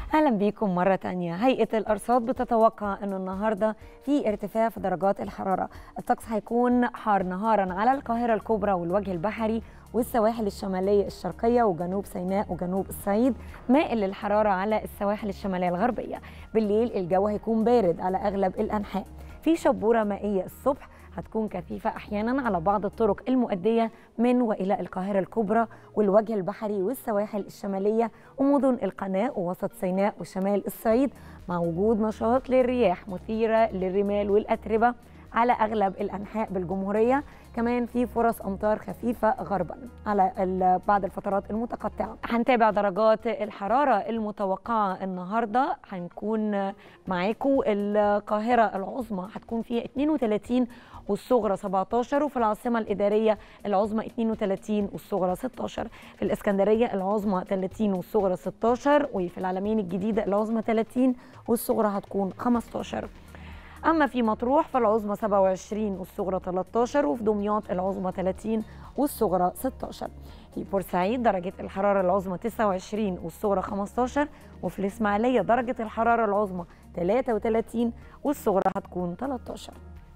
اهلا بيكم مره تانية هيئه الارصاد بتتوقع انه النهارده في ارتفاع في درجات الحراره الطقس هيكون حار نهارا على القاهره الكبرى والوجه البحري والسواحل الشماليه الشرقيه وجنوب سيناء وجنوب الصعيد مائل للحراره على السواحل الشماليه الغربيه بالليل الجو هيكون بارد على اغلب الانحاء في شبوره مائيه الصبح هتكون كثيفة أحيانا على بعض الطرق المؤدية من وإلى القاهرة الكبرى والوجه البحري والسواحل الشمالية ومدن القناة ووسط سيناء وشمال الصعيد مع وجود نشاط للرياح مثيرة للرمال والأتربة على أغلب الأنحاء بالجمهورية كمان في فرص أمطار خفيفة غربا على بعض الفترات المتقطعة هنتابع درجات الحرارة المتوقعة النهاردة هنكون معاكم القاهرة العظمى هتكون فيها 32 والصغرى 17 وفي العاصمة الإدارية العظمى 32 والصغرى 16 في الإسكندرية العظمى 30 والصغرى 16 وفي العلمين الجديدة العظمى 30 والصغرى هتكون 15 أما في مطروح فالعظمى 27 والصغرى 13 وفي دمياط العظمى 30 والصغرى 16 في بورسعيد درجة الحرارة العظمى 29 والصغرى 15 وفي الإسماعيلية درجة الحرارة العظمى 33 والصغرى هتكون 13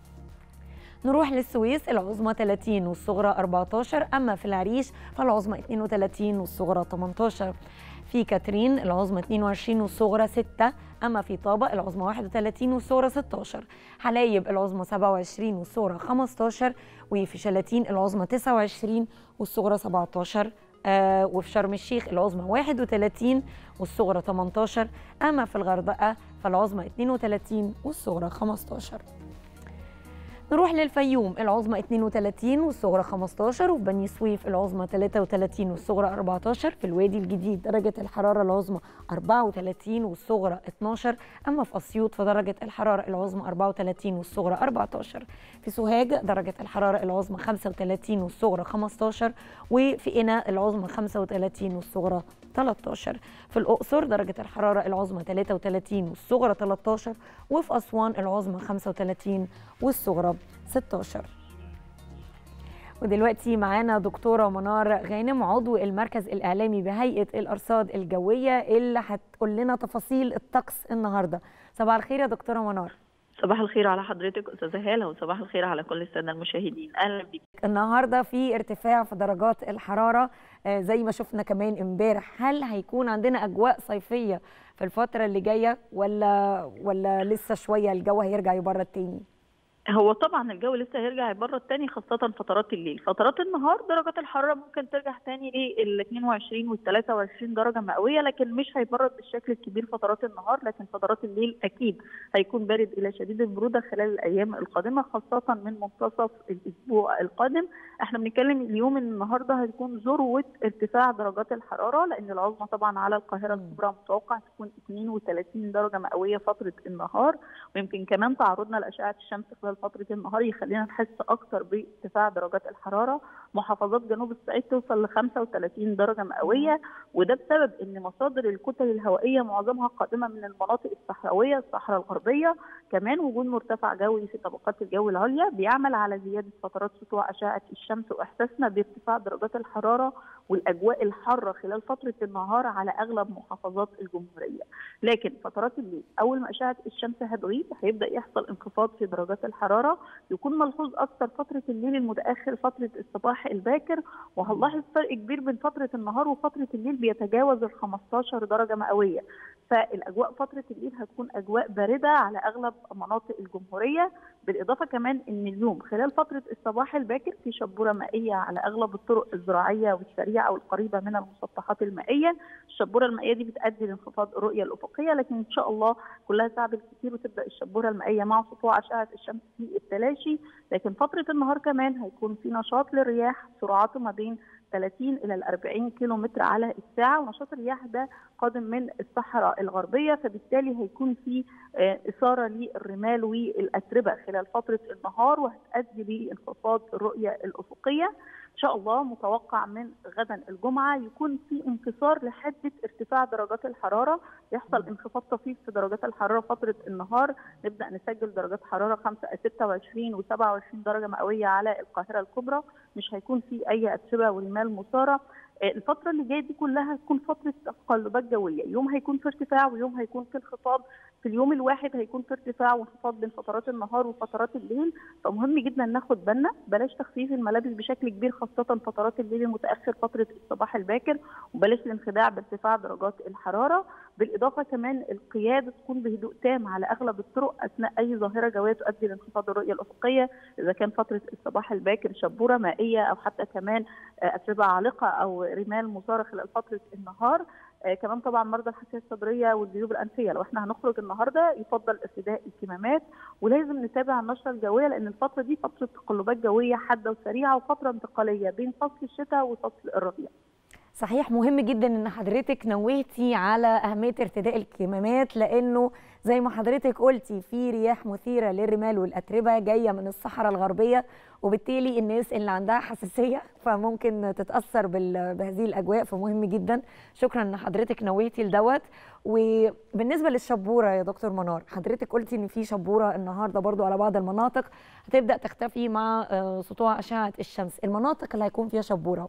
نروح للسويس العظمى 30 والصغرى 14 أما في العريش فالعظمى 32 والصغرى 18 في كاترين العظمى 22 والصغرى 6 أما في طابة العظمى 31 والصغرى 16 حلايب العظمى 27 والصغرى 15 وفي شلاتين العظمى 29 والصغرى 17 آه وفي شرم الشيخ العظمى 31 والصغرى 18 أما في الغردقة فالعظمى 32 والصغرى 15 نروح للفيوم العظمى 32 والصغرى 15 وفي بني سويف العظمى 33 والصغرى 14 في الوادي الجديد درجة الحرارة العظمى 34 والصغرى 12 أما في أسيوط فدرجة الحرارة العظمى 34 والصغرى 14 في سوهاج درجة الحرارة العظمى 35 والصغرى 15 وفي قنا العظمى 35 والصغرى 13 في الأقصر درجة الحرارة العظمى 33 والصغرى 13 وفي أسوان العظمى 35 والصغرى 16 ودلوقتي معانا دكتورة منار غانم عضو المركز الإعلامي بهيئة الأرصاد الجوية اللي هتقول لنا تفاصيل الطقس النهاردة صباح الخير يا دكتورة منار صباح الخير على حضرتك استاذه هاله وصباح الخير على كل الساده المشاهدين اهلا بك النهارده في ارتفاع في درجات الحراره زي ما شفنا كمان امبارح هل هيكون عندنا اجواء صيفيه في الفتره اللي جايه ولا ولا لسه شويه الجو هيرجع يبرد تاني هو طبعا الجو لسه هيرجع يبرد تاني خاصة فترات الليل، فترات النهار درجات الحرارة ممكن ترجع تاني لل 22 وال 23 درجة مئوية لكن مش هيبرد بالشكل الكبير فترات النهار لكن فترات الليل أكيد هيكون بارد إلى شديد البرودة خلال الأيام القادمة خاصة من منتصف الأسبوع القادم، احنا بنتكلم اليوم ان النهارده هتكون ذروة ارتفاع درجات الحرارة لأن العظمى طبعا على القاهرة الكبرى متوقع تكون 32 درجة مئوية فترة النهار ويمكن كمان تعرضنا لأشعة الشمس خلال فتره النهار يخلينا نحس اكتر بارتفاع درجات الحراره محافظات جنوب الصعيد توصل ل 35 درجه مئويه وده بسبب ان مصادر الكتل الهوائيه معظمها قادمه من المناطق الصحراويه الصحراء الغربيه كمان وجود مرتفع جوي في طبقات الجو العليا بيعمل على زياده فترات سطوع اشعه الشمس واحساسنا بارتفاع درجات الحراره والاجواء الحاره خلال فتره النهار على اغلب محافظات الجمهوريه لكن فترات الليل اول ما اشعه الشمس هتغيب هيبدا يحصل انخفاض في درجات الحراره يكون ملحوظ اكثر فتره الليل المتاخر فتره الصباح الباكر وهنلاحظ فرق كبير بين فتره النهار وفتره الليل بيتجاوز ال 15 درجه مئويه فالاجواء فتره الليل هتكون اجواء بارده على اغلب مناطق الجمهوريه بالاضافه كمان ان اليوم خلال فتره الصباح الباكر في شبوره مائيه على اغلب الطرق الزراعيه والسريعه والقريبه من المسطحات المائيه الشبوره المائيه دي بتؤدي لانخفاض الرؤيه الافقيه لكن ان شاء الله كلها ساعه بالكثير وتبدا الشبوره المائيه مع سطوع اشعه الشمس في التلاشي لكن فتره النهار كمان هيكون في نشاط للرياح سرعته ما بين 30 الى ال 40 كيلو متر على الساعه ونشاط الرياح ده قادم من الصحراء الغربيه فبالتالي هيكون في اثاره للرمال والاتربه خلال فتره النهار وهتؤدي لانخفاض الرؤيه الافقيه ان شاء الله متوقع من غدا الجمعه يكون في انكسار لحده ارتفاع درجات الحراره يحصل انخفاض طفيف في درجات الحراره فتره النهار نبدا نسجل درجات حراره 5 26 و27 درجه مئويه على القاهره الكبرى مش هيكون في اي اتربه ورمال مثاره الفتره اللي جايه دي كلها هتكون فتره تقلبات جويه يوم هيكون في ارتفاع ويوم هيكون في انخفاض في اليوم الواحد هيكون في ارتفاع وانخفاض بين فترات النهار وفترات الليل فمهم جدا ناخد بالنا بلاش تخفيف الملابس بشكل كبير خاصه فترات الليل المتاخر فتره الصباح الباكر وبلاش الانخداع بارتفاع درجات الحراره بالاضافه كمان القياده تكون بهدوء تام على اغلب الطرق اثناء اي ظاهره جويه تؤدي لانخفاض الرؤيه الافقيه اذا كان فتره الصباح الباكر شبوره مائيه او حتى كمان اتربه عالقه او رمال مثاره خلال فتره النهار آه كمان طبعا مرضى الحساسيه الصدريه والجيوب الانفيه لو احنا هنخرج النهارده يفضل ارتداء الكمامات ولازم نتابع النشره الجويه لان الفتره دي فتره تقلبات جويه حاده وسريعه وفتره انتقاليه بين فصل الشتاء وفصل الربيع. صحيح مهم جدا ان حضرتك نوهتي على اهميه ارتداء الكمامات لانه زي ما حضرتك قلتي في رياح مثيره للرمال والاتربه جايه من الصحراء الغربيه وبالتالي الناس اللي عندها حساسيه فممكن تتاثر بهذه الاجواء فمهم جدا شكرا ان حضرتك نوهتي لدوت وبالنسبه للشبوره يا دكتور منار حضرتك قلتي ان في شبوره النهارده برضو على بعض المناطق هتبدا تختفي مع سطوع اشعه الشمس المناطق اللي هيكون فيها شبوره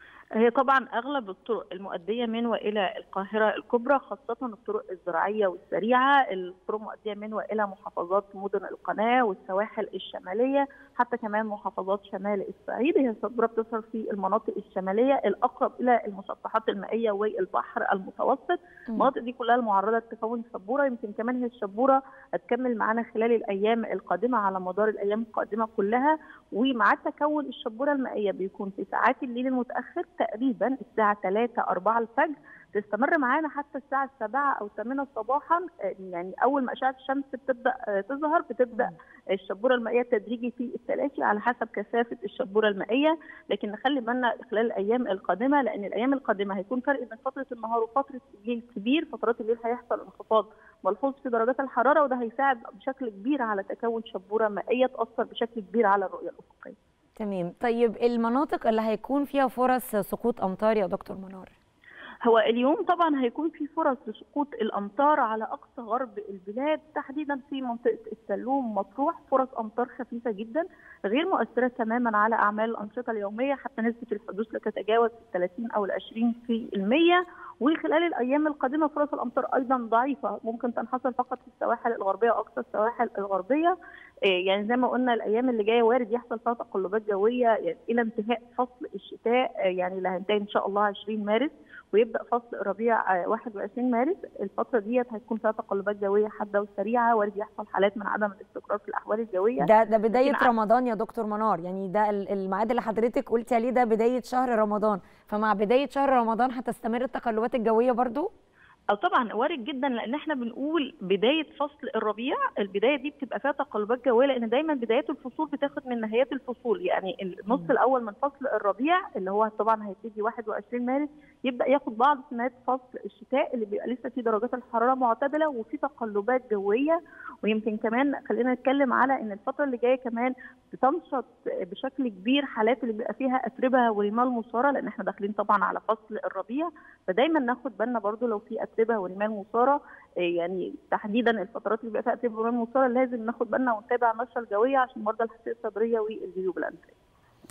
هي طبعا اغلب الطرق المؤديه من والى القاهره الكبرى خاصه الطرق الزراعيه والسريعه الطرق المؤديه من والى محافظات مدن القناه والسواحل الشماليه حتى كمان محافظات شمال الصعيد هي الشبوره بتظهر في المناطق الشماليه الاقرب الى المسطحات المائيه والبحر المتوسط المناطق دي كلها المعرضه لتكون شبوره يمكن كمان هي الشبوره هتكمل معانا خلال الايام القادمه على مدار الايام القادمه كلها ومع تكون الشبوره المائيه بيكون في ساعات الليل المتاخر تقريبا الساعه 3 4 الفجر تستمر معانا حتى الساعة 7 أو 8 صباحا يعني أول ما أشعة الشمس بتبدأ تظهر بتبدأ الشبورة المائية تدريجي في التلاشي على حسب كثافة الشبورة المائية لكن نخلي بالنا خلال الأيام القادمة لأن الأيام القادمة هيكون فرق بين فترة النهار وفترة الليل كبير فترات الليل هيحصل انخفاض ملحوظ في درجات الحرارة وده هيساعد بشكل كبير على تكون شبورة مائية تأثر بشكل كبير على الرؤية الأفقية تمام طيب المناطق اللي هيكون فيها فرص سقوط أمطار يا دكتور منار هو اليوم طبعا هيكون في فرص لسقوط الامطار على اقصى غرب البلاد تحديدا في منطقه السلوم مطروح فرص امطار خفيفه جدا غير مؤثره تماما على اعمال الانشطه اليوميه حتى نسبه الحدوث لا تتجاوز 30 او ال 20 في المية وخلال الايام القادمه فرص الامطار ايضا ضعيفه ممكن تنحصر فقط في السواحل الغربيه واقصى السواحل الغربيه يعني زي ما قلنا الايام اللي جايه وارد يحصل فيها تقلبات جويه يعني الى انتهاء فصل الشتاء يعني اللي هينتهي ان شاء الله 20 مارس ويبدا فصل الربيع 21 مارس الفتره ديت هتكون فيها تقلبات جويه حاده وسريعه وارد يحصل حالات من عدم الاستقرار في الاحوال الجويه ده ده بدايه رمضان يا دكتور منار يعني ده الميعاد اللي حضرتك قلتي عليه ده بدايه شهر رمضان فمع بدايه شهر رمضان هتستمر التقلبات الجويه برضو أو طبعا وارد جدا لان احنا بنقول بدايه فصل الربيع البدايه دي بتبقى فيها تقلبات جويه لان دايما بدايات الفصول بتاخد من نهايات الفصول يعني النص م. الاول من فصل الربيع اللي هو طبعا هيبتدي 21 مارس يبدا ياخد بعض في نهايه فصل الشتاء اللي بيبقى لسه فيه درجات الحراره معتدله وفي تقلبات جويه ويمكن كمان خلينا نتكلم على ان الفتره اللي جايه كمان بتنشط بشكل كبير حالات اللي بيبقى فيها اتربه ورمال مثاره لان احنا داخلين طبعا على فصل الربيع فدايما ناخد بالنا برضو لو في اتربه ورمال مثاره يعني تحديدا الفترات اللي بيبقى فيها اتربه ورمال مثاره لازم ناخد بالنا ونتابع النشره الجويه عشان مرضى الحساسيه الصدريه والجيوب الانفيه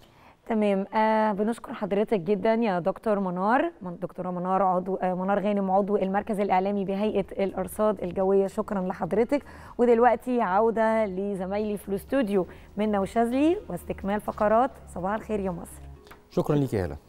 تمام آه بنشكر حضرتك جدا يا دكتور منار دكتوره منار عضو آه منار غانم عضو المركز الاعلامي بهيئه الارصاد الجويه شكرا لحضرتك ودلوقتي عوده لزمايلي في الاستوديو منى وشاذلي واستكمال فقرات صباح الخير يا مصر شكرا ليك يا هلا